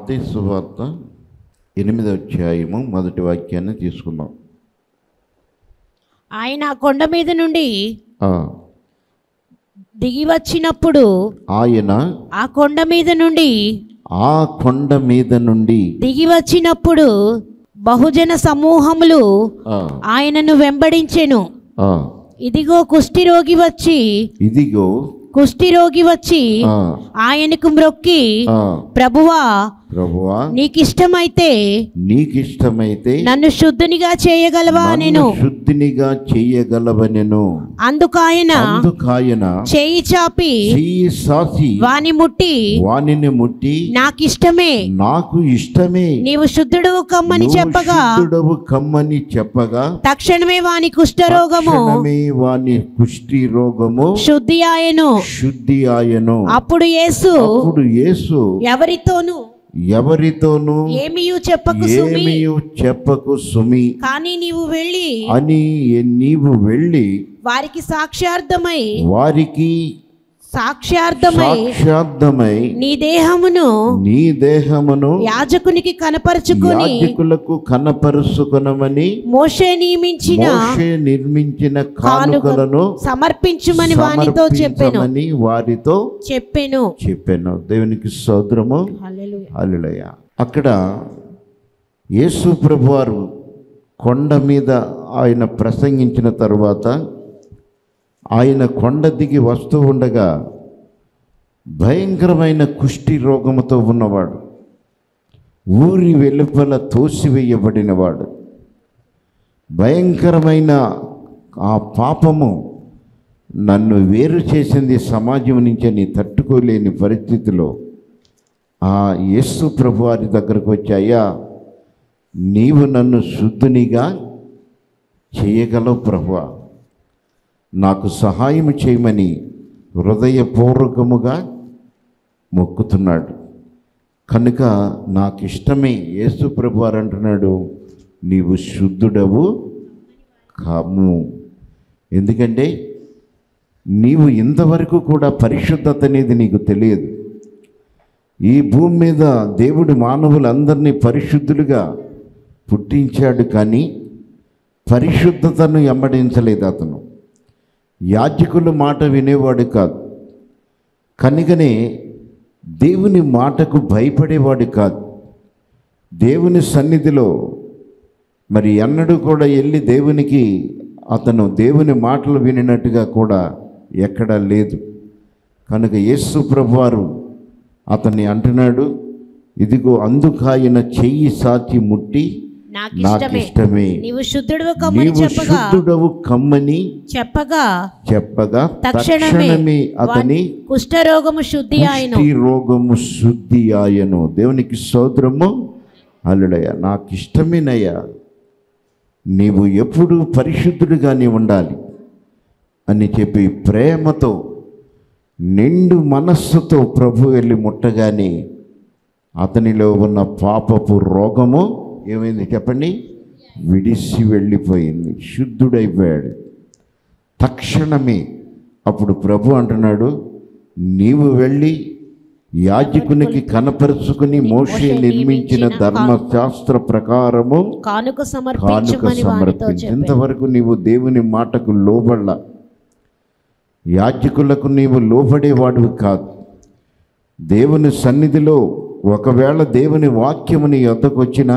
మత్తయి సువార్త ఎనిమిదో అధ్యాయము మొదటి వాక్యాన్ని తీసుకుందాం ఆయన ఆ కొండ మీద నుండి ఆ, దిగి వచ్చినప్పుడు ఆయన ఆ కొండ మీద నుండి ఆ కొండ మీద నుండి దిగి వచ్చినప్పుడు బహుజన సమూహములు ఆ, ఆయనను వెంబడించెను ఆ, ఇదిగో కుష్ఠిరోగి వచ్చి ఇదిగో కుష్ఠిరోగి వచ్చి ఆ, ఆయనకు మ్రొక్కి ఆ, ప్రభువా ప్రభువా నీకిష్టమైతే నీకిష్టమైతే నన్ను శుద్ధునిగా చేయగలవా నేను నన్ను శుద్ధినిగా చెయ్యగలవనెను అందుకాయన అందుకాయన చేయి చాపి చెయ్యి సాసి వాని ముట్టి వానిని ముట్టి నాకిష్టమే నాకు ఇష్టమే నీవు శుద్ధుడు కమ్మని నువ్వు చెప్పగా శుద్ధుడవు కమ్మని చెప్పగా తక్షణమే వాని కుష్ఠరోగము తక్షణమే వాని కుష్టి రోగము శుద్ధి ఆయను శుద్ధి ఆయను అప్పుడు యేసు అప్పుడు యేసు ఎవరితోనూ ఎవరితోనూ ఏమియు చెప్పకు సుమి ఏమీ చెప్పకు సుమి కానీ నీవు వెళ్ళి అని నీవు వెళ్ళి వారికి సాక్ష్యార్థమై వారికి సాక్ష్యార్థమై సాక్షార్థమై నీ దేహమును నీ దేహమును యాజకునికి కనపరుచుకొని యాజకులకు కనపరుచుకొనమని మోషే నియమించిన మోషే నిర్మించిన కానుకలను సమర్పించుమని వానితో చెప్పెను సమర్పించమని వారితో చెప్పెను చెప్పాను దేవునికి సోదరము హల్లెలూయా. అల్లులయ్య అక్కడ యేసు ప్రభువారు కొండ మీద ఆయన ప్రసంగించిన తరువాత ఆయన కొండ దిగి వస్తూ ఉండగా భయంకరమైన కుష్టి రోగముతో ఉన్నవాడు ఊరి వెలుపల తోసివేయబడినవాడు భయంకరమైన ఆ పాపము నన్ను వేరు చేసింది సమాజం నుంచి అని తట్టుకోలేని పరిస్థితిలో ఆ యేసు ప్రభు వారి దగ్గరకు వచ్చి అయ్యా నీవు నన్ను శుద్ధునిగా చేయగలవు ప్రభువా నాకు సహాయం చేయమని హృదయపూర్వకముగా మొక్కుతున్నాడు కనుక నాకు ఇష్టమే యేసు ప్రభు వారు అంటున్నాడు నీవు శుద్ధుడవు కాము ఎందుకంటే నీవు ఇంతవరకు కూడా పరిశుద్ధత అనేది నీకు తెలియదు ఈ భూమి మీద దేవుడు మానవులందరినీ పరిశుద్ధులుగా పుట్టించాడు కానీ పరిశుద్ధతను ఎమ్మడించలేదు అతను యాజకుల మాట వినేవాడు కాదు కనుకనే దేవుని మాటకు భయపడేవాడు కాదు దేవుని సన్నిధిలో మరి ఎన్నడూ కూడా వెళ్ళి దేవునికి అతను దేవుని మాటలు వినినట్టుగా కూడా ఎక్కడా లేదు కనుక యేసు ప్రభువారు అతన్ని అంటున్నాడు ఇదిగో అందుకాయన చెయ్యి సాచి ముట్టి నాకు నాకు ఇష్టమే ఇష్టమే నీవు శుద్ధుడు కమ్మని నీవు చెప్పగా శుద్ధుడవు కమ్మని చెప్పగా చెప్పగా తక్షణమే తక్షణమే అతని వాని కుష్ఠరోగము శుద్ధి ఆయన కుష్టి రోగము శుద్ధి ఆయను దేవునికి సోదరము అల్లుడయ్యా నాకు ఇష్టమేనయ్యా నీవు ఎప్పుడు పరిశుద్ధుడిగానే ఉండాలి అని చెప్పి ప్రేమతో నిండు మనస్సుతో ప్రభు వెళ్ళి ముట్టగానే అతనిలో ఉన్న పాపపు రోగము ఏమైంది చెప్పండి విడిసి వెళ్ళిపోయింది శుద్ధుడైపోయాడు తక్షణమే అప్పుడు ప్రభు అంటున్నాడు నీవు వెళ్ళి యాజకునికి కనపరుచుకుని మోషే నిర్మించిన ధర్మశాస్త్ర ప్రకారము కానుక కానుక సమర్పించమని వారితో సమర్పించి చెప్పాను ఇంతవరకు నీవు దేవుని మాటకు లోబడలా యాజకులకు నీవు లోబడేవాడివి కాదు దేవుని సన్నిధిలో ఒకవేళ దేవుని వాక్యము నీ వద్దకు వచ్చినా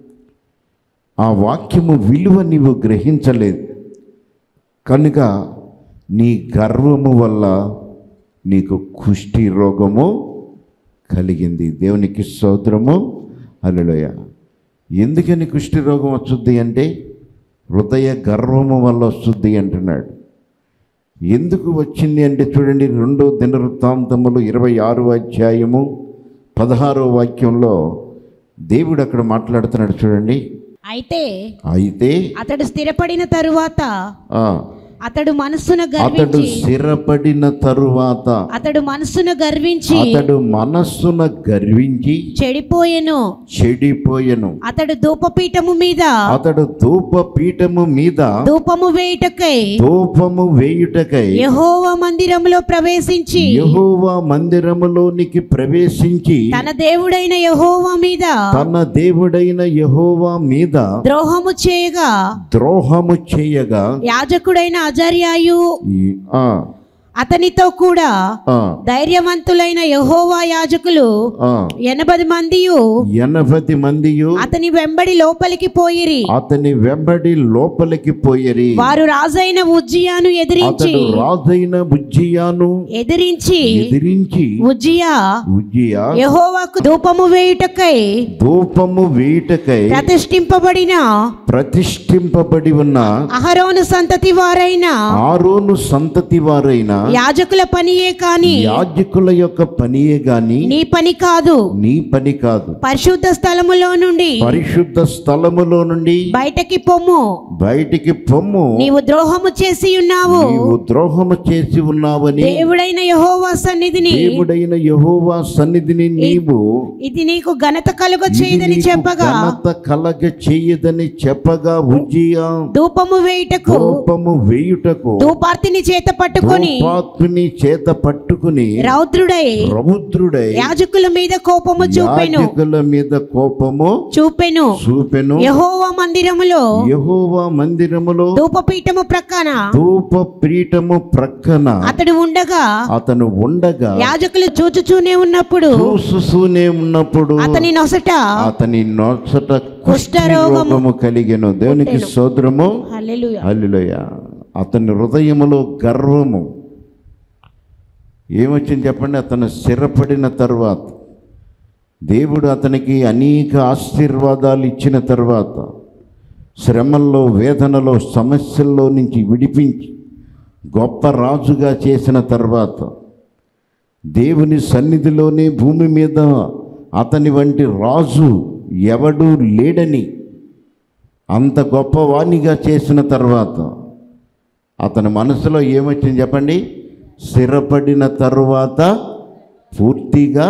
ఆ వాక్యము విలువ నీవు గ్రహించలేదు కనుక నీ గర్వము వల్ల నీకు కుష్టి రోగము కలిగింది దేవునికి స్తోత్రము అల్లులోయ ఎందుకని కుష్టి రోగం వస్తుంది అంటే హృదయ గర్వము వల్ల వస్తుంది అంటున్నాడు ఎందుకు వచ్చింది అంటే చూడండి రెండో దినవృత్తాంతములు ఇరవై ఆరో అధ్యాయము పదహారో వాక్యంలో దేవుడు అక్కడ మాట్లాడుతున్నాడు చూడండి అయితే అయితే అతడు స్థిరపడిన తరువాత ఆ, అతడు మనస్సున అతడు గర్వించి స్థిరపడిన తరువాత అతడు మనస్సున గర్వించి అతడు మనస్సున గర్వించి చెడిపోయెను చెడిపోయెను అతడు ధూపపీఠము మీద అతడు ధూప పీఠము మీద ధూపము వేయుటకై ధూపము వేయుటకై యెహోవా మందిరములో ప్రవేశించి యెహోవా మందిరములోనికి ప్రవేశించి తన దేవుడైన యెహోవా మీద తన దేవుడైన యెహోవా మీద ద్రోహము చేయగా ద్రోహము చేయగా యాజకుడైన అజర్యాయు ఈ- ఆ, అతనితో కూడా ఆ, ధైర్యవంతులైన యెహోవా యాజకులు ఆ. ఎనభై మందియు ఎనభై మందియు అతని వెంబడి లోపలికి పోయిరి అతని వెంబడి లోపలికి పోయిరి వారు రాజైన ఉజ్జియాను ఎదిరించి అతడు రాజైన బుజ్జియాను ఎదిరించి ఎదిరించి ఉజ్జియా ఉజ్జియా యెహోవాకు ధూపము వేయుటకై ధూపము వేయుటకై ప్రతిష్ఠింపబడిన ప్రతిష్ఠింపబడి ఉన్న అహరోను సంతతి వారైన ఆరోను సంతతి వారైన యాజకుల పనియే కాని యాజకుల యొక్క పనియే గాని నీ పని కాదు నీ పని కాదు పరిశుద్ధ స్థలములో నుండి పరిశుద్ధ స్థలములో నుండి బయటకి పొమ్ము బయటికి పొమ్ము నీవు ద్రోహము చేసి ఉన్నావు నీవు ద్రోహము చేసి ఉన్నావని దేవుడైన యెహోవా సన్నిధిని దేవుడైన యెహోవా సన్నిధిని నీవు ఇది నీకు ఘనత కలుగ ఇది చేయదని నీకు చెప్పగా ఘనత కలగ చెయ్యదని చెప్పగా ఉజ్జియా ధూపము వేయుటకు కోపము వేయుటకు ధూపార్తిని చేత పట్టుకొని ధూపాత్ముని చేత పట్టుకుని రౌద్రుడై రౌద్రుడై యాజకుల మీద కోపము చూపెను యాజకుల మీద కోపము చూపెను చూపెను యెహోవా మందిరములో యెహోవా మందిరములో ధూపపీఠము ప్రక్కన ధూప పీఠము ప్రక్కన అతడు ఉండగా అతను ఉండగా యాజకులు చూచుచూనే ఉన్నప్పుడు చూస్తూనే ఉన్నప్పుడు అతని నొసట అతని నొసట కుష్ఠరోగము రోగము కలిగెను దేవునికి సోదరము హల్లెలూయా హల్లెలూయా అతని హృదయములో గర్వము ఏమొచ్చింది చెప్పండి అతను స్థిరపడిన తర్వాత దేవుడు అతనికి అనేక ఆశీర్వాదాలు ఇచ్చిన తర్వాత శ్రమల్లో వేదనలో సమస్యల్లో నుంచి విడిపించి గొప్ప రాజుగా చేసిన తర్వాత దేవుని సన్నిధిలోనే భూమి మీద అతని వంటి రాజు ఎవడూ లేడని అంత గొప్పవాణిగా చేసిన తర్వాత అతని మనసులో ఏమొచ్చింది చెప్పండి స్థిరపడిన తరువాత పూర్తిగా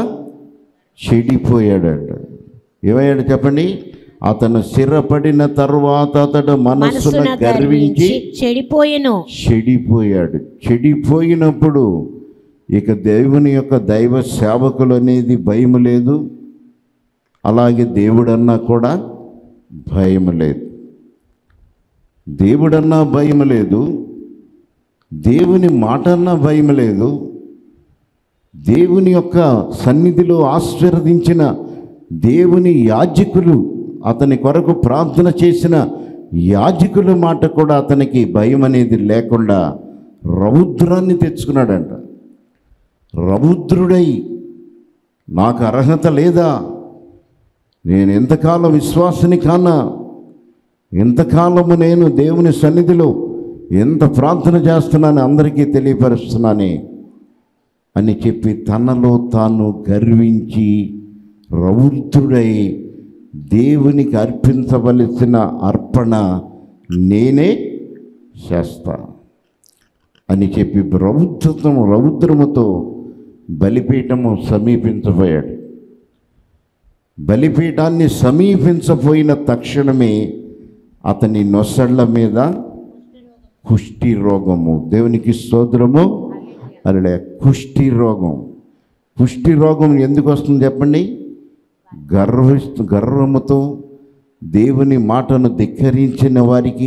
చెడిపోయాడంట ఏమయ్యాడు చెప్పండి అతను స్థిరపడిన తరువాత అతడు మనస్సును మనస్సున గర్వించి గర్వించి చెడిపోయెను చెడిపోయాడు చెడిపోయినప్పుడు ఇక దేవుని యొక్క దైవ సేవకులు అనేది భయం లేదు అలాగే దేవుడన్నా కూడా భయం లేదు దేవుడన్నా భయం లేదు దేవుని మాటన్నా భయం లేదు దేవుని యొక్క సన్నిధిలో ఆశీర్వదించిన దేవుని యాజకులు అతని కొరకు ప్రార్థన చేసిన యాజకుల మాట కూడా అతనికి భయం అనేది లేకుండా రౌద్రాన్ని తెచ్చుకున్నాడంట రౌద్రుడై నాకు అర్హత లేదా నేను ఎంతకాలం విశ్వాసని కానా ఎంతకాలము నేను దేవుని సన్నిధిలో ఎంత ప్రార్థన చేస్తున్నాను అందరికీ తెలియపరుస్తున్నానే అని చెప్పి తనలో తాను గర్వించి రౌద్రుడై దేవునికి అర్పించవలసిన అర్పణ నేనే చేస్తా అని చెప్పి రౌద్రతం రౌద్రముతో బలిపీఠము సమీపించబోయాడు బలిపీఠాన్ని సమీపించబోయిన తక్షణమే అతని నొసళ్ళ మీద కుష్టి రోగము దేవునికి స్తోత్రము అలా కుష్టి రోగం కుష్టి రోగం ఎందుకు వస్తుంది చెప్పండి గర్విస్తూ గర్వముతో దేవుని మాటను ధిక్కరించిన వారికి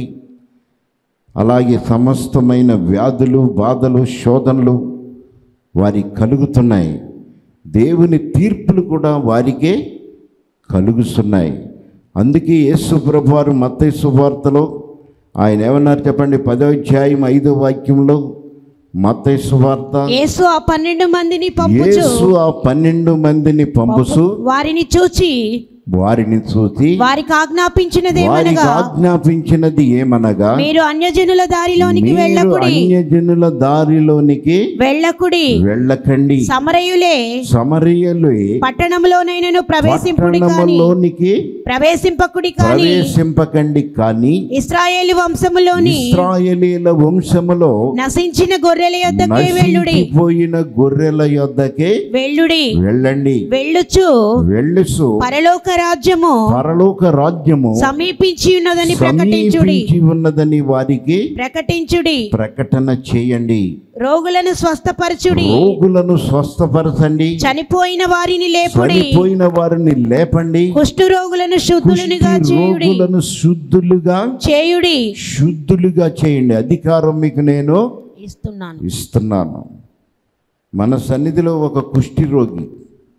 అలాగే సమస్తమైన వ్యాధులు బాధలు శోధనలు వారికి కలుగుతున్నాయి దేవుని తీర్పులు కూడా వారికే కలుగుతున్నాయి అందుకే యేసు ప్రభు వారు మత్తయి సువార్తలో ఆయన ఏమన్నారు చెప్పండి పదో అధ్యాయం ఐదో వాక్యంలో మత్తయి సువార్త యేసు ఆ పన్నెండు మందిని పంపుచు యేసు ఆ పన్నెండు మందిని పంపుసు వారిని చూచి వారిని చూసి వారికి వారికి ఆజ్ఞాపించినదేమనగా ఆజ్ఞాపించినది ఏమనగా మీరు అన్యజనుల దారిలోనికి మీరు వెళ్ళకుడి అన్యజనుల దారిలోనికి వెళ్ళకుడి వెళ్ళకండి సమరయులే సమరియలు పట్టణంలోనైనను ప్రవేశింపుడి కాని పట్టణములోనికి ప్రవేశింపకుడి కాని ప్రవేశింపకండి కానీ ఇస్రాయేలు వంశములోని ఇస్రాయేలీల వంశములో నశించిన గొర్రెల యొద్దకే వెళ్ళుడి నశించిపోయిన గొర్రెల యొద్దకే వెళ్ళుడి వెళ్ళండి వెళ్ళుచు వెళ్ళుసు పరలోక రాజ్యము పరలోక రాజ్యము సమీపించి ఉన్నదని ప్రకటించుడి సమీపించి ఉన్నదని వారికి ప్రకటించుడి ప్రకటన చేయండి రోగులను స్వస్థపరచుడి రోగులను స్వస్థపరచండి చనిపోయిన వారిని లేపుడి చనిపోయిన వారిని లేపండి కుష్టు రోగులను శుద్ధులునిగా కుష్టి చేయుడి రోగులను శుద్ధులుగా చేయుడి శుద్ధులుగా చేయండి అధికారం మీకు నేను ఇస్తున్నాను ఇస్తున్నాను మన సన్నిధిలో ఒక కుష్టి రోగి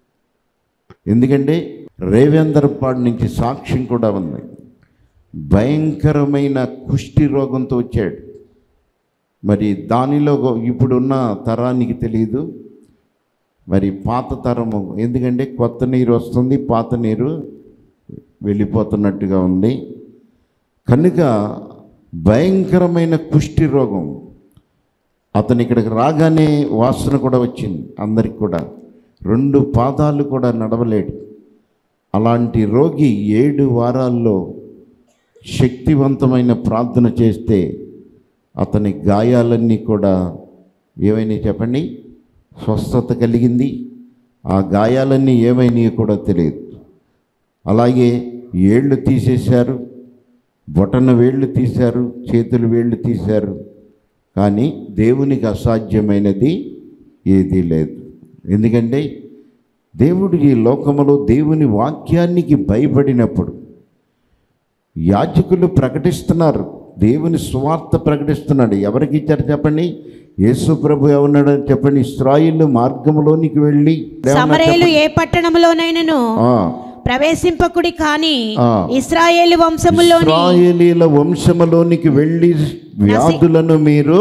ఎందుకంటే రేవేంద్రపాడు నుంచి సాక్ష్యం కూడా ఉంది భయంకరమైన కుష్టి రోగంతో వచ్చాడు మరి దానిలో ఒక- ఇప్పుడున్న తరానికి తెలియదు మరి పాత తరము ఎందుకంటే కొత్త నీరు వస్తుంది పాత నీరు వెళ్ళిపోతున్నట్టుగా ఉంది కనుక భయంకరమైన కుష్టి రోగం అతను ఇక్కడికి రాగానే వాసన కూడా వచ్చింది అందరికి కూడా రెండు పాదాలు కూడా నడవలేడు అలాంటి రోగి ఏడు వారాల్లో శక్తివంతమైన ప్రార్థన చేస్తే అతని గాయాలన్నీ కూడా ఏమైనాయి చెప్పండి స్వస్థత కలిగింది ఆ గాయాలన్నీ ఏమైనాయో కూడా తెలియదు అలాగే ఏళ్ళు తీసేశారు బొటన వేళ్ళు తీశారు చేతులు వేళ్ళు తీశారు కానీ దేవునికి అసాధ్యమైనది ఏదీ లేదు ఎందుకంటే దేవుడు ఈ లోకములో దేవుని వాక్యానికి భయపడినప్పుడు యాజకులు ప్రకటిస్తున్నారు దేవుని సువార్త ప్రకటిస్తున్నాడు ఎవరికి ఇచ్చారు చెప్పండి యేసు ప్రభు ఏమన్నాడని చెప్పండి ఇస్రాయిల్ మార్గంలోనికి వెళ్ళి సమరయులు ఏ పట్టణంలోనైనను ఆ, ప్రవేశింపకుడి కాని ఆ. ఇస్రాయేలు వంశములోని ఇస్రాయేలీల వంశములోనికి వెళ్ళి వ్యాధులను మీరు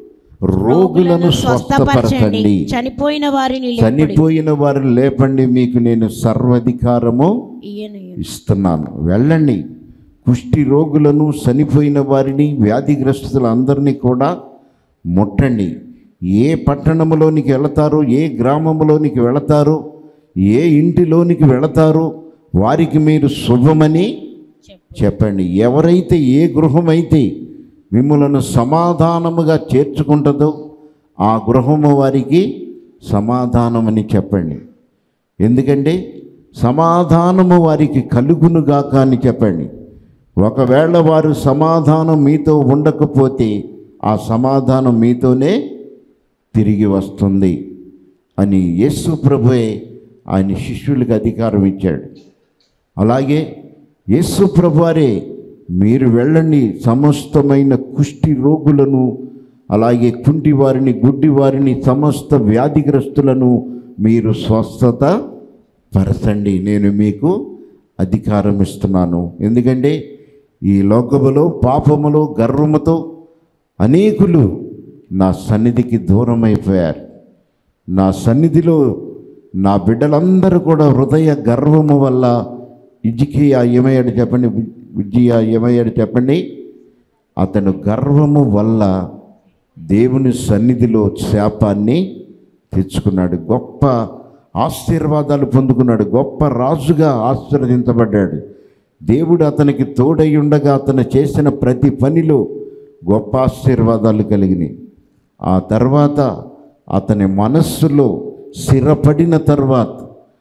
రోగులను స్వస్థపరచండి చనిపోయిన వారిని లేపుడి. చనిపోయిన వారు లేపండి మీకు నేను సర్వధికారము ఈయన ఈయన. ఇస్తున్నాను వెళ్ళండి కుష్టి రోగులను చనిపోయిన వారిని వ్యాధిగ్రస్తులందరినీ కూడా ముట్టండి ఏ పట్టణంలోనికి వెళతారో ఏ గ్రామంలోనికి వెళతారో ఏ ఇంటిలోనికి వెళతారో వారికి మీరు శుభమని చెప్పండి ఎవరైతే ఏ గృహమైతే మిమ్మలను సమాధానముగా చేర్చుకుంటుందో ఆ గృహము వారికి సమాధానమని చెప్పండి ఎందుకంటే సమాధానము వారికి కలుగునుగాక అని చెప్పండి ఒకవేళ వారు సమాధానం మీతో ఉండకపోతే ఆ సమాధానం మీతోనే తిరిగి వస్తుంది అని యేసు ప్రభువే ఆయన శిష్యులకు అధికారం ఇచ్చాడు అలాగే యేసు ప్రభువారే మీరు వెళ్ళండి సమస్తమైన కుష్టి రోగులను అలాగే కుంటి వారిని గుడ్డి వారిని సమస్త వ్యాధిగ్రస్తులను మీరు స్వస్థత పరచండి నేను మీకు అధికారం ఇస్తున్నాను ఎందుకంటే ఈ లోకములో పాపములో గర్వముతో అనేకులు నా సన్నిధికి దూరం అయిపోయారు నా సన్నిధిలో నా బిడ్డలందరూ కూడా హృదయ గర్వము వల్ల ఇజికియా ఏమయ్యాడు చెప్పండి విజయ ఏమయ్యాడు చెప్పండి అతను గర్వము వల్ల దేవుని సన్నిధిలో శాపాన్ని తెచ్చుకున్నాడు గొప్ప ఆశీర్వాదాలు పొందుకున్నాడు గొప్ప రాజుగా ఆశీర్వదించబడ్డాడు దేవుడు అతనికి తోడై ఉండగా అతను చేసిన ప్రతి పనిలో గొప్ప ఆశీర్వాదాలు కలిగినాయి ఆ తర్వాత అతని మనస్సులో స్థిరపడిన తర్వాత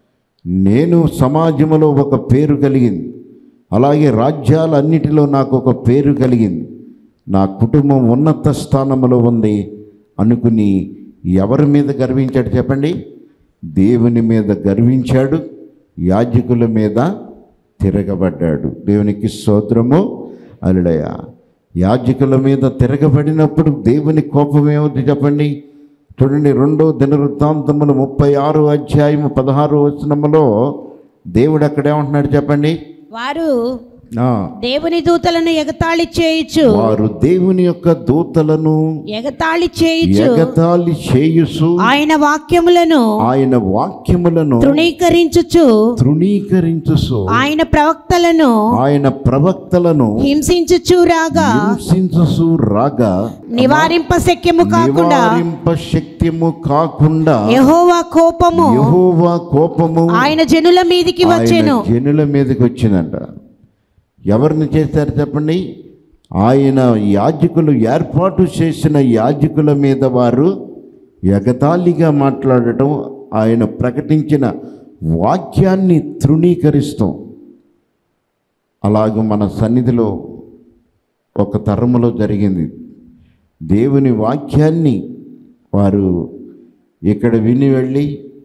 నేను సమాజంలో ఒక పేరు కలిగింది అలాగే రాజ్యాలన్నిటిలో నాకు ఒక పేరు కలిగింది నా కుటుంబం ఉన్నత స్థానంలో ఉంది అనుకుని ఎవరి మీద గర్వించాడు చెప్పండి దేవుని మీద గర్వించాడు యాజకుల మీద తిరగబడ్డాడు దేవునికి స్తోత్రము అలుడయ యాజకుల మీద తిరగబడినప్పుడు దేవుని కోపం ఏమిటి చెప్పండి చూడండి రెండో దినవృత్తాంతములు ముప్పై ఆరు అధ్యాయము పదహారు వచనములో దేవుడు అక్కడ ఏమంటున్నాడు చెప్పండి వారు ఆ, దేవుని దూతలను ఎగతాళి చేయుచు వారు దేవుని యొక్క దూతలను ఎగతాళి చేయుచు ఎగతాళి చేయుసు ఆయన వాక్యములను ఆయన వాక్యములను తృణీకరించుచు తృణీకరించుసు ఆయన ప్రవక్తలను ఆయన ప్రవక్తలను హింసించుచు రాగా హింసించుసు రాగా నివారింప శక్యము కాకుండా నివారింప శక్యము కాకుండా యెహోవా కోపము యెహోవా కోపము ఆయన జనుల మీదికి ఆయన వచ్చెను జనుల మీదకి వచ్చిందంట ఎవరిని చేశారు చెప్పండి ఆయన యాజకులు ఏర్పాటు చేసిన యాజకుల మీద వారు ఎగతాళిగా మాట్లాడటం ఆయన ప్రకటించిన వాక్యాన్ని తృణీకరిస్తాం అలాగ మన సన్నిధిలో ఒక తరములో జరిగింది దేవుని వాక్యాన్ని వారు ఇక్కడ విని వెళ్ళి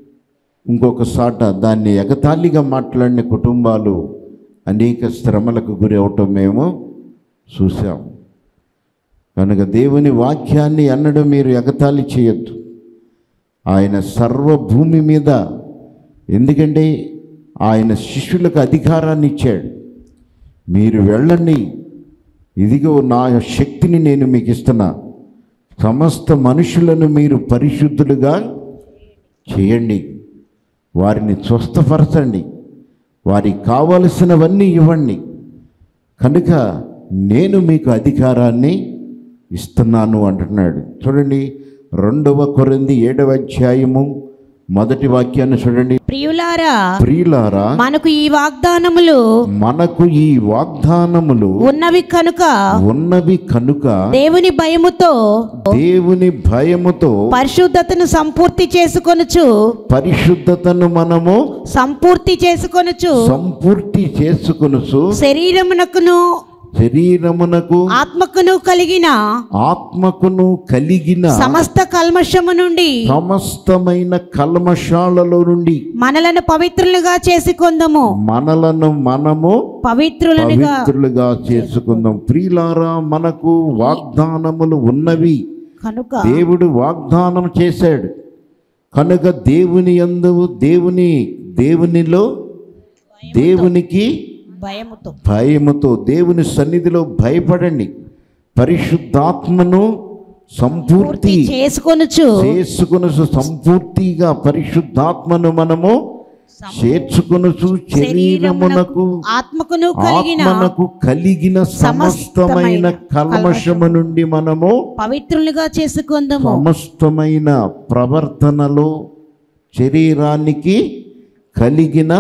ఇంకొక సాట దాన్ని ఎగతాళిగా మాట్లాడిన కుటుంబాలు అనేక శ్రమలకు గురి అవటం మేము చూసాం కనుక దేవుని వాక్యాన్ని అన్నడు మీరు ఎగతాళి చేయొద్దు ఆయన సర్వభూమి మీద ఎందుకంటే ఆయన శిష్యులకు అధికారాన్ని ఇచ్చాడు మీరు వెళ్ళండి ఇదిగో నా శక్తిని నేను మీకు ఇస్తున్నా సమస్త మనుషులను మీరు పరిశుద్ధులుగా చేయండి వారిని స్వస్థపరచండి వారికి కావలసినవన్నీ ఇవ్వండి కనుక నేను మీకు అధికారాన్ని ఇస్తున్నాను అంటున్నాడు చూడండి రెండవ కొరింది ఏడవ అధ్యాయము మొదటి వాక్యాన్ని చూడండి ప్రియులారా ప్రియులారా మనకు ఈ వాగ్దానములు మనకు ఈ వాగ్దానములు ఉన్నవి కనుక ఉన్నవి కనుక దేవుని భయముతో దేవుని భయముతో పరిశుద్ధతను సంపూర్తి చేసుకొనుచు పరిశుద్ధతను మనము సంపూర్తి చేసుకొనుచు సంపూర్తి చేసుకొనుసు శరీరమునకును శరీరమునకు ఆత్మకును కలిగిన ఆత్మకును కలిగిన సమస్త కల్మషము నుండి సమస్తమైన కల్మషాలలో నుండి మనలను పవిత్రులుగా చేసుకొందము మనలను మనము పవిత్రులనుగా పవిత్రులుగా చేసుకుందాం ప్రియులారా మనకు వాగ్దానములు ఉన్నవి కనుక దేవుడు వాగ్దానం చేశాడు కనుక దేవుని యందు దేవుని దేవునిలో దేవునికి భయముతో భయముతో దేవుని సన్నిధిలో భయపడండి పరిశుద్ధాత్మను సంపూర్తి చేసుకొనుచు చేసుకును సంపూర్తిగా పరిశుద్ధాత్మను మనము చేర్చుకొనుచు శరీరమునకు ఆత్మకును కలిగిన ఆత్మనకు కలిగిన సమస్తమైన కల్మషము నుండి మనము పవిత్రులుగా చేసుకొందము సమస్తమైన ప్రవర్తనలో శరీరానికి కలిగిన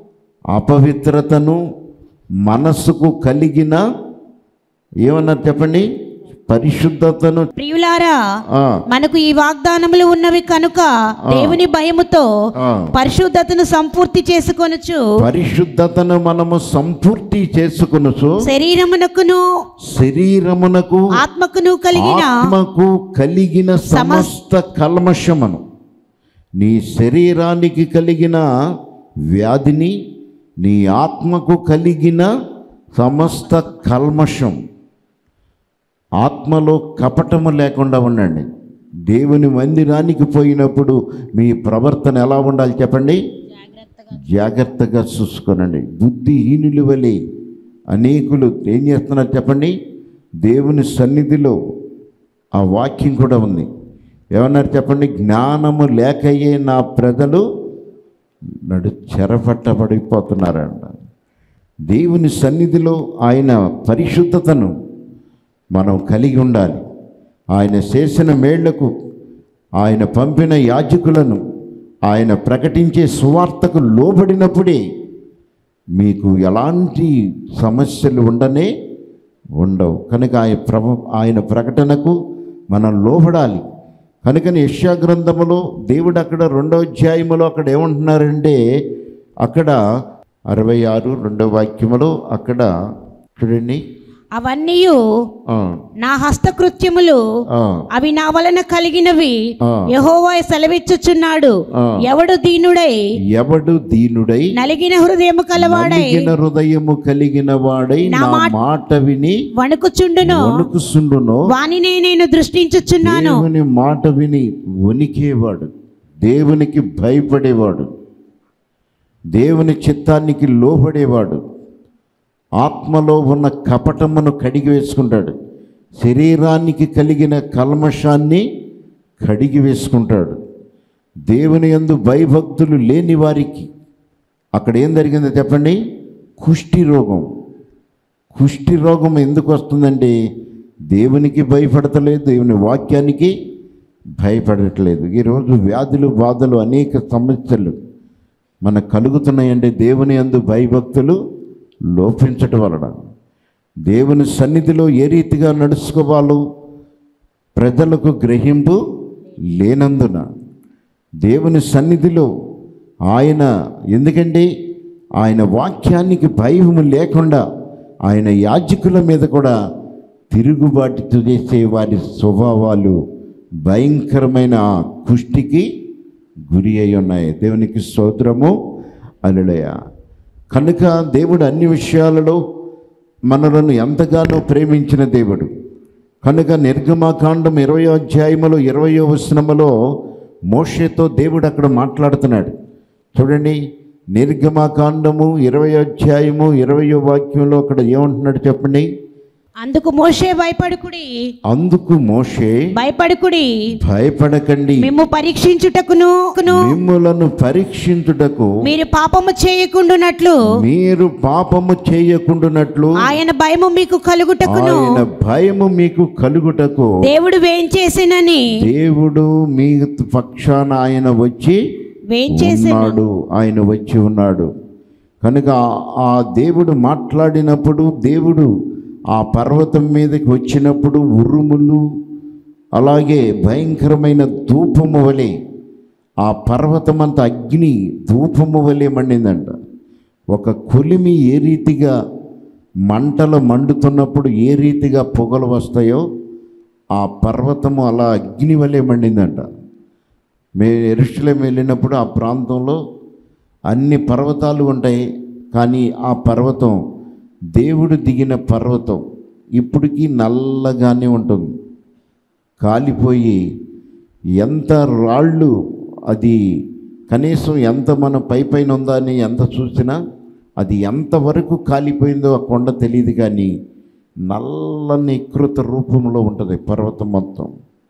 అపవిత్రతను మనస్సుకు కలిగిన ఏమన్నారు చెప్పండి పరిశుద్ధతను ప్రియులారా ఆ, మనకు ఈ వాగ్దానములు ఉన్నవి కనుక దేవుని భయముతో ఆ, పరిశుద్ధతను సంపూర్తి చేసుకొనుచు పరిశుద్ధతను మనము సంపూర్తి చేసుకునుచు శరీరమునకును శరీరమునకు ఆత్మకును కలిగిన ఆత్మకు కలిగిన సమస్త కల్మషమును నీ శరీరానికి కలిగిన వ్యాధిని నీ ఆత్మకు కలిగిన సమస్త కల్మషం ఆత్మలో కపటము లేకుండా ఉండండి దేవుని మందిరానికి పోయినప్పుడు మీ ప్రవర్తన ఎలా ఉండాలి చెప్పండి జాగ్రత్తగా చూసుకోనండి బుద్ధిహీనుల వలె అనేకులు ఏం చేస్తున్నారు చెప్పండి దేవుని సన్నిధిలో ఆ వాక్యం కూడా ఉంది ఏమన్నారు చెప్పండి జ్ఞానము లేకయే నా ప్రజలు నడు చెరపట్టబడిపోతున్నారంట దేవుని సన్నిధిలో ఆయన పరిశుద్ధతను మనం కలిగి ఉండాలి ఆయన చేసిన మేళ్లకు ఆయన పంపిన యాజకులను ఆయన ప్రకటించే సువార్తకు లోబడినప్పుడే మీకు ఎలాంటి సమస్యలు ఉండనే ఉండవు కనుక ఆయన ప్రభ ఆయన ప్రకటనకు మనం లోబడాలి కనుకని యెషయా గ్రంథములో దేవుడు అక్కడ రెండో అధ్యాయములో అక్కడ ఏమంటున్నారంటే అక్కడ అరవై ఆరు రెండో వాక్యములో అక్కడ చూడండి అవన్నీ ఆ, నా హస్తకృత్యములు ఆ, అవి నా వలన కలిగినవి ఆ. యెహోవా సెలవిచ్చుచున్నాడు ఆ. ఎవడు దీనుడై ఎవడు దీనుడై నలిగిన హృదయము కలవాడై నలిగిన హృదయము కలిగిన వాడై నా నా మాట- మాట విని వణుకుచుండును వణుకుసుండునో వానినే నేను దృష్టించుచున్నాను దేవుని మాట విని వణికేవాడు దేవునికి భయపడేవాడు దేవుని చిత్తానికి లోబడేవాడు ఆత్మలో ఉన్న కపటమును కడిగి వేసుకుంటాడు శరీరానికి కలిగిన కల్మషాన్ని కడిగి వేసుకుంటాడు దేవుని యందు భయభక్తులు లేని వారికి అక్కడ ఏం జరిగిందో చెప్పండి కుష్టి రోగం కుష్టి రోగం ఎందుకు వస్తుందంటే దేవునికి భయపడతలేదు దేవుని వాక్యానికి భయపడట్లేదు ఈరోజు వ్యాధులు బాధలు అనేక సమస్యలు మనకు కలుగుతున్నాయంటే దేవుని అందు భయభక్తులు లోపించటం వలన దేవుని సన్నిధిలో ఏ రీతిగా నడుచుకోవాలో ప్రజలకు గ్రహింపు లేనందున దేవుని సన్నిధిలో ఆయన ఎందుకంటే ఆయన వాక్యానికి భయము లేకుండా ఆయన యాజకుల మీద కూడా తిరుగుబాటు చేసే వారి స్వభావాలు భయంకరమైన ఆ కుష్టికి గురి అయి ఉన్నాయి దేవునికి స్తోత్రము అలుడయ కనుక దేవుడు అన్ని విషయాలలో మనలను ఎంతగానో ప్రేమించిన దేవుడు కనుక నిర్గమాకాండం ఇరవయో అధ్యాయములో ఇరవయో వచనములో మోషేతో దేవుడు అక్కడ మాట్లాడుతున్నాడు చూడండి నిర్గమాకాండము ఇరవై అధ్యాయము ఇరవయో వాక్యంలో అక్కడ ఏమంటున్నాడు చెప్పండి అందుకు మోషే భయపడుకుడి అందుకు మోషే భయపడుకుడి భయపడకండి మేము పరీక్షించుటకును కును మిమ్ములను పరీక్షించుటకు మీరు పాపము చేయకుండునట్లు మీరు పాపము చేయకుండునట్లు ఆయన భయము మీకు కలుగుటకును ఆయన భయము మీకు కలుగుటకు దేవుడు వేంచేసినని దేవుడు మీ పక్షాన ఆయన వచ్చి వేంచేసిన ఉన్నాడు ఆయన వచ్చి ఉన్నాడు కనుక ఆ దేవుడు మాట్లాడినప్పుడు దేవుడు ఆ పర్వతం మీదకి వచ్చినప్పుడు ఉరుములు అలాగే భయంకరమైన ధూపము వలె ఆ పర్వతం అంతా అగ్ని ధూపము వలె మండిందంట ఒక కొలిమి ఏ రీతిగా మంటలు మండుతున్నప్పుడు ఏ రీతిగా పొగలు వస్తాయో ఆ పర్వతము అలా అగ్ని వలె మండిందంట మే ఎరుషులేం వెళ్ళినప్పుడు ఆ ప్రాంతంలో అన్ని పర్వతాలు ఉంటాయి కానీ ఆ పర్వతం దేవుడు దిగిన పర్వతం ఇప్పటికీ నల్లగానే ఉంటుంది కాలిపోయి ఎంత రాళ్ళు అది కనీసం ఎంత మన పై పైన ఉందా అని ఎంత చూసినా అది ఎంతవరకు కాలిపోయిందో ఆ కొండ తెలియదు కానీ నల్లని కృత రూపంలో ఉంటుంది పర్వతం మొత్తం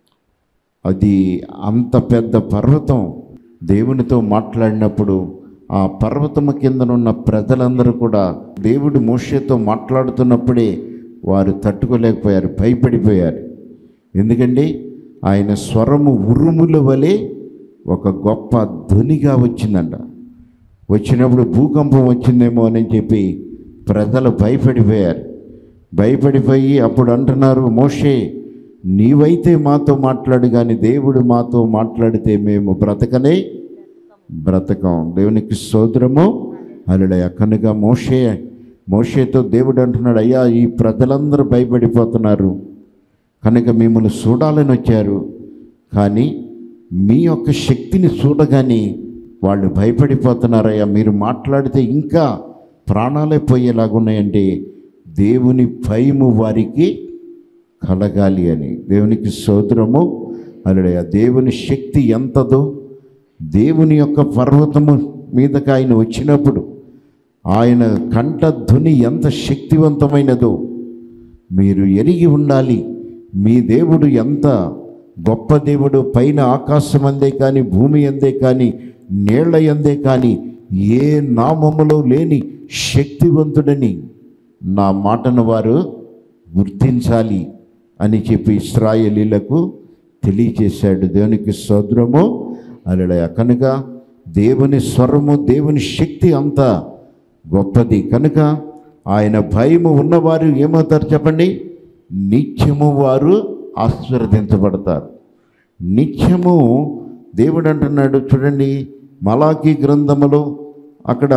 అది అంత పెద్ద పర్వతం దేవునితో మాట్లాడినప్పుడు ఆ పర్వతము కిందనున్న ప్రజలందరూ కూడా దేవుడు మోషేతో మాట్లాడుతున్నప్పుడే వారు తట్టుకోలేకపోయారు భయపడిపోయారు ఎందుకంటే ఆయన స్వరము ఉరుముల వలె ఒక గొప్ప ధ్వనిగా వచ్చిందంట వచ్చినప్పుడు భూకంపం వచ్చిందేమో అని చెప్పి ప్రజలు భయపడిపోయారు భయపడిపోయి అప్పుడు అంటున్నారు మోషే నీవైతే మాతో మాట్లాడు కానీ దేవుడు మాతో మాట్లాడితే మేము బ్రతకనే బ్రతకం దేవునికి సోదరము అల్లుడయ్య కనుక మోషే మోషేతో దేవుడు అంటున్నాడు అయ్యా ఈ ప్రజలందరూ భయపడిపోతున్నారు కనుక మిమ్మల్ని చూడాలని వచ్చారు కానీ మీ యొక్క శక్తిని చూడగానే వాళ్ళు భయపడిపోతున్నారయ్యా మీరు మాట్లాడితే ఇంకా ప్రాణాలే పోయేలాగున్నాయంటే దేవుని భయము వారికి కలగాలి అని దేవునికి సోదరము అలడయ దేవుని శక్తి ఎంతదో దేవుని యొక్క పర్వతము మీదకి ఆయన వచ్చినప్పుడు ఆయన కంఠధ్వని ఎంత శక్తివంతమైనదో మీరు ఎరిగి ఉండాలి మీ దేవుడు ఎంత గొప్ప దేవుడు పైన ఆకాశం అందే కానీ భూమి అందే కానీ నీళ్ల అందే కానీ ఏ నామములో లేని శక్తివంతుడని నా మాటను వారు గుర్తించాలి అని చెప్పి ఇస్రాయేలీలకు తెలియచేశాడు దేవునికి సోదరము అలడయ కనుక దేవుని స్వరము దేవుని శక్తి అంత గొప్పది కనుక ఆయన భయము ఉన్నవారు ఏమవుతారు చెప్పండి నిత్యము వారు ఆశీర్వదించబడతారు నిత్యము దేవుడు అంటున్నాడు చూడండి మలాకి గ్రంథములో అక్కడ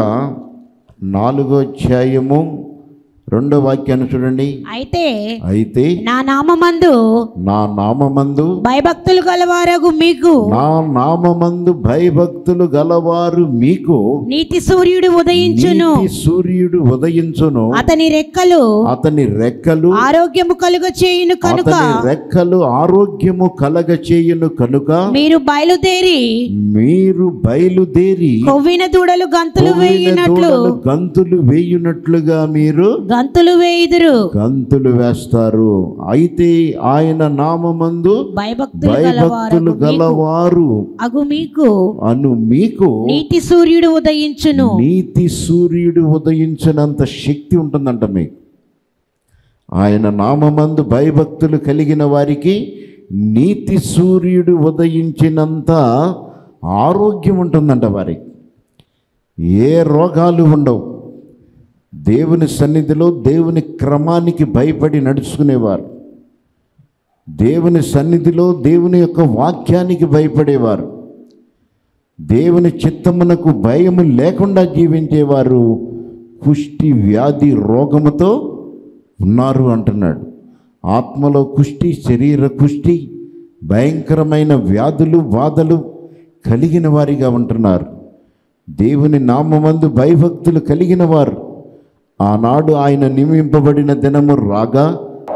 నాలుగో అధ్యాయము రెండో వాక్యాన్ని చూడండి అయితే అయితే నా నామమందు నా నామమందు భయభక్తులు గలవారగు మీకు నా నామమందు భయభక్తులు గలవారు మీకు నీతి సూర్యుడు ఉదయించును నీతి సూర్యుడు ఉదయించును అతని రెక్కలు అతని రెక్కలు ఆరోగ్యము కలుగ చేయును కనుక అతని రెక్కలు ఆరోగ్యము కలగ చేయును కనుక మీరు బయలుదేరి మీరు బయలుదేరి కొవ్విన దూడలు గంతులు కొవ్విన వేయునట్లు దూడలు గంతులు వేయునట్లుగా మీరు గంతులు వేయుదురు గంతులు వేస్తారు అయితే ఆయన నామమందు భయభక్తులు భయభక్తులు గలవారు గలవారు అగు మీకు అను మీకు నీతి సూర్యుడు ఉదయించును నీతి సూర్యుడు ఉదయించినంత శక్తి ఉంటుందంట మీకు ఆయన నామమందు భయభక్తులు కలిగిన వారికి నీతి సూర్యుడు ఉదయించినంత ఆరోగ్యం ఉంటుందంట వారికి ఏ రోగాలు ఉండవు దేవుని సన్నిధిలో దేవుని క్రమానికి భయపడి నడుచుకునేవారు దేవుని సన్నిధిలో దేవుని యొక్క వాక్యానికి భయపడేవారు దేవుని చిత్తమునకు భయము లేకుండా జీవించేవారు కుష్టి వ్యాధి రోగముతో ఉన్నారు అంటున్నాడు ఆత్మలో కుష్టి శరీర కుష్టి భయంకరమైన వ్యాధులు బాధలు కలిగిన వారిగా ఉంటున్నారు దేవుని నామమందు భయభక్తులు కలిగిన వారు ఆనాడు ఆయన నియమింపబడిన దినము రాగా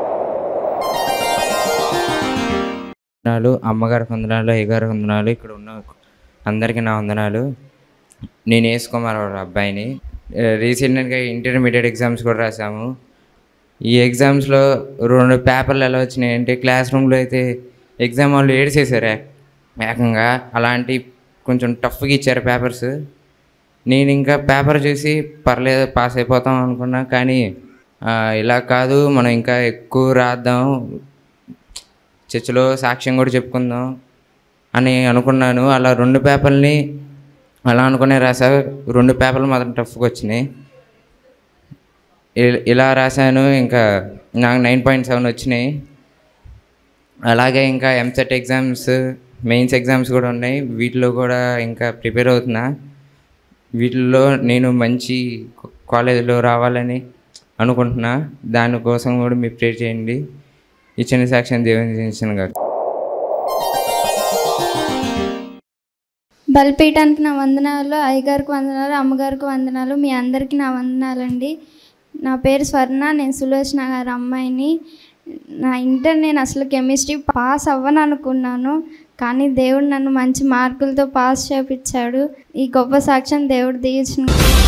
వందనాలు అమ్మగారికి వందనాలు అయ్యగారికి వందనాలు ఇక్కడ ఉన్న అందరికీ నా వందనాలు నేను వేసుకోమని అబ్బాయిని రీసెంట్గా ఇంటర్మీడియట్ ఎగ్జామ్స్ కూడా రాసాము ఈ ఎగ్జామ్స్లో రెండు పేపర్లు ఎలా వచ్చినాయి అంటే క్లాస్ రూమ్లో అయితే ఎగ్జామ్ వాళ్ళు ఏడిసేసారు ఏక- ఏకంగా అలాంటి కొంచెం టఫ్గా ఇచ్చారు పేపర్స్ నేను ఇంకా పేపర్ చూసి పర్లేదు పాస్ అయిపోతాం అనుకున్నా కానీ ఆ, ఇలా కాదు మనం ఇంకా ఎక్కువ రాద్దాం చర్చిలో సాక్ష్యం కూడా చెప్పుకుందాం అని అనుకున్నాను అలా రెండు పేపర్ని అలా అనుకునే రాసా రెండు పేపర్లు మాత్రం టఫ్గా వచ్చినాయి ఇ- ఇలా రాశాను ఇంకా నాకు నైన్ పాయింట్ సెవెన్ వచ్చినాయి అలాగే ఇంకా ఎంసెట్ ఎగ్జామ్స్ మెయిన్స్ ఎగ్జామ్స్ కూడా ఉన్నాయి వీటిలో కూడా ఇంకా ప్రిపేర్ అవుతున్నా వీటిల్లో నేను మంచి కాలేజీలో రావాలని అనుకుంటున్నా దానికోసం కూడా మీరు ప్రేర్ చేయండి ఇచ్చిన సాక్ష్యం దేవుని చేసిన కాదు బలిపీయటానికి నా వందనాలు అయ్యగారికి వందనాలు అమ్మగారికి వందనాలు మీ అందరికీ నా వందనాలండి నా పేరు స్వర్ణ నేను సులోచన గారి అమ్మాయిని నా ఇంటర్ నేను అసలు కెమిస్ట్రీ పాస్ అవ్వను అనుకున్నాను కానీ దేవుడు నన్ను మంచి మార్కులతో పాస్ చేపించాడు ఈ గొప్ప సాక్ష్యం దేవుడు దీవించిన